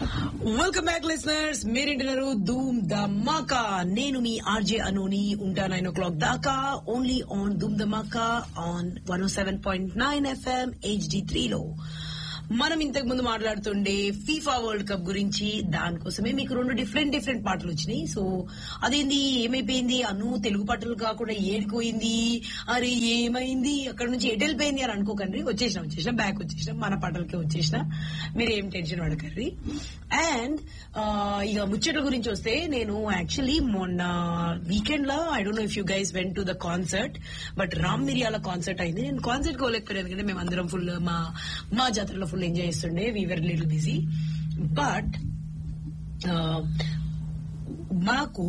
welcome back listeners మీరింటున్నారు ధూమ్ ధమాకా నేను మీ RJ అనుని ఉంటా నైన్ ఓ క్లాక్ దాకా only on Dhoom Dhamaka on one seven point nine FM HD త్రీలో మనం ఇంతకు ముందు మాట్లాడుతుండే ఫీఫా వరల్డ్ కప్ గురించి దానికోసమే మీకు రెండు డిఫరెంట్ డిఫరెంట్ పాటలు వచ్చినాయి సో అదేంది ఏమైపోయింది అను తెలుగు పాటలు కాకుండా ఏడిపోయింది అరే ఏమైంది అక్కడ నుంచి ఎటు వెళ్ళిపోయింది అని అనుకోకండి వచ్చేసినాం వచ్చేసినాం బ్యాక్ వచ్చేసినాం మన పాటలకే వచ్చేసిన మీరు ఏం టెన్షన్ పడకండి అండ్ ఇక ముచ్చట్ల గురించి వస్తే నేను యాక్చువల్లీ మొన్న వీకెండ్ లో I don't know if you guys went to the concert but Ram Miriyala concert అయింది నేను కాన్సర్ట్ కోలేకపోయాను ఎందుకంటే మేము అందరం ఫుల్ మా మా జాతరలో ఫుల్ ఎంజాయ్ చేస్తుండే వీవర్ లిటిల్ బిజీ బట్ మాకు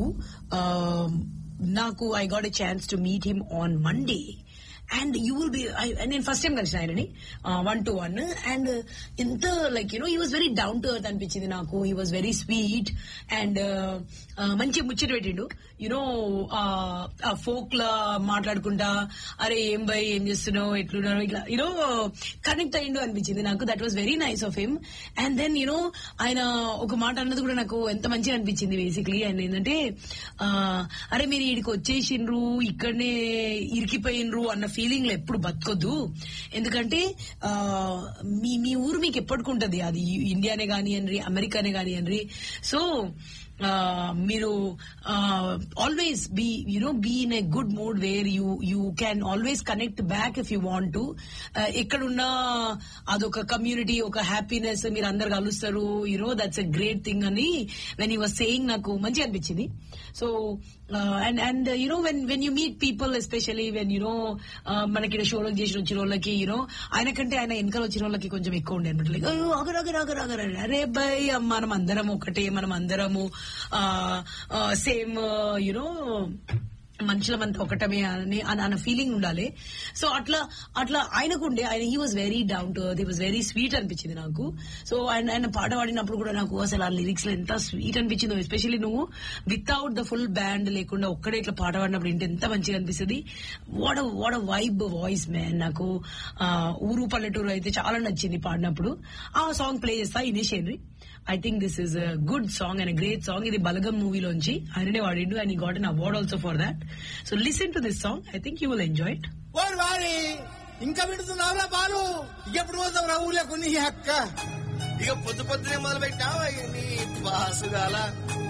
నాకు I got a chance to meet him on Monday and you will be నేను ఫస్ట్ టైం కలిసిన ఆయనని వన్ టు వన్ అండ్ ఎంత like you know he was very down to earth అనిపించింది నాకు he was very sweet and మంచి ముచ్చట పెట్టిండు you know ఆ ఫోక్ లా మాట్లాడుకుంటా అరే ఏం బై ఏం చేస్తున్నావు ఎట్లున్నావు ఇట్లా యూనో కనెక్ట్ అయ్యిండు అనిపించింది నాకు that was very nice of him and then you know ఆయన ఒక మాట అన్నది కూడా నాకు ఎంత మంచిగా అనిపించింది బేసిక్లీ అండ్ ఏంటంటే అరే మీరు వీడికి వచ్చేసిండ్రు ఇక్కడనే ఇరికిపోయినరు అన్న ఫీలింగ్ లో ఎప్పుడు బతకొద్దు ఎందుకంటే మీ మీ ఊరు మీకు ఎప్పటికుంటది అది ఇండియానే కానివ్వండి అమెరికానే కానివ్వండి సో మీరు always be you know be in a good mood where you you can always connect back if you want to ఎక్కడున్నా అదొక కమ్యూనిటీ ఒక హ్యాపీనెస్ మీరు అందరు కలుస్తారు you know that's a great thing అని వెన్ యూ వాజ్ సేయింగ్ నాకు మంచిగా అనిపించింది so and and you know when when you meet people especially when you know మనకి షోలో చేసిన వచ్చిన వాళ్ళకి యూనో ఆయన కంటే ఆయన వెనకాల వచ్చిన వాళ్ళకి కొంచెం ఎక్కువ ఉండే అనమాట లైక్ అయ్యో అగర్ అగర్ అగర్ అగర్ అరే బై మనం అందరం ఒకటే మనం అందరము సేమ్ యునో మనుషులమంతా ఒకటమే అని అన్న ఫీలింగ్ ఉండాలి సో అట్లా అట్లా ఆయనకు ఉండే ఆయన he was very down to he was very sweet అనిపించింది నాకు సో ఆయన ఆయన పాట పాడినప్పుడు కూడా నాకు అసలు ఆ లిరిక్స్ లో ఎంత స్వీట్ అనిపించిందో ఎస్పెషల్లీ నువ్వు వితౌట్ ద ఫుల్ బ్యాండ్ లేకుండా ఒక్కడే ఇట్లా పాట పాడినప్పుడు ఇంటి ఎంత మంచిగా అనిపిస్తుంది what what vibe voice man నాకు ఊరు పల్లెటూరు అయితే చాలా నచ్చింది పాడినప్పుడు ఆ సాంగ్ ప్లే చేస్తా initially I think this is a good song and great song ఇది బలగం మూవీలోంచి ఆయననే వాడిండు and he got an award also for that so listen to this song I think you will enjoy it ఓరి వారి ఇంకా విడుతున్నావురా బాలు ఎప్పుడు పోతావు రా ఊళ్ళో కొన్ని అక్క ఇక పొద్దు పొద్దునే మొదలు పెట్టావా నీ బాసుగాల